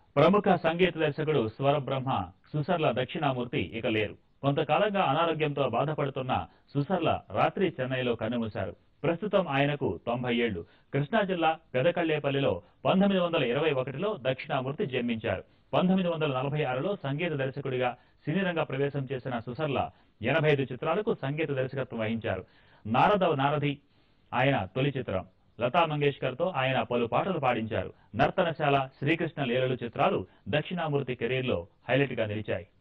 ప్రముఖ సంగీత దర్శకుడు స్వరబ్రహ్మ సుసర్ల దక్షిణామూర్తి ఇక లేరు కొంతకాలంగా అనారోగ్యంతో బాధపడుతున్న సుసర్ల రాత్రి చెన్నైలో కన్నుమూశారు ప్రస్తుతం ఆయనకు తొంభై ఏళ్లు కృష్ణా జిల్లా పెదకళ్లేపల్లిలో పంతొమ్మిది వందల ఇరవై ఒకటిలో దక్షిణామూర్తి జన్మించారు పంతొమ్మిది వందల నలభై ఆరులో సంగీత దర్శకుడిగా సినీ రంగ ప్రవేశం చేసిన సుసర్ల ఎనభై ఐదు చిత్రాలకు సంగీత దర్శకత్వం వహించారు నారదవ్ నారది ఆయన తొలి చిత్రం లతా మంగేష్కర్ తో ఆయన పలు పాటలు పాడించారు నర్తనశాల శ్రీకృష్ణ లీలలు చిత్రాలు దక్షిణామూర్తి కెరీర్ లో హైలైట్ గా నిలిచాయి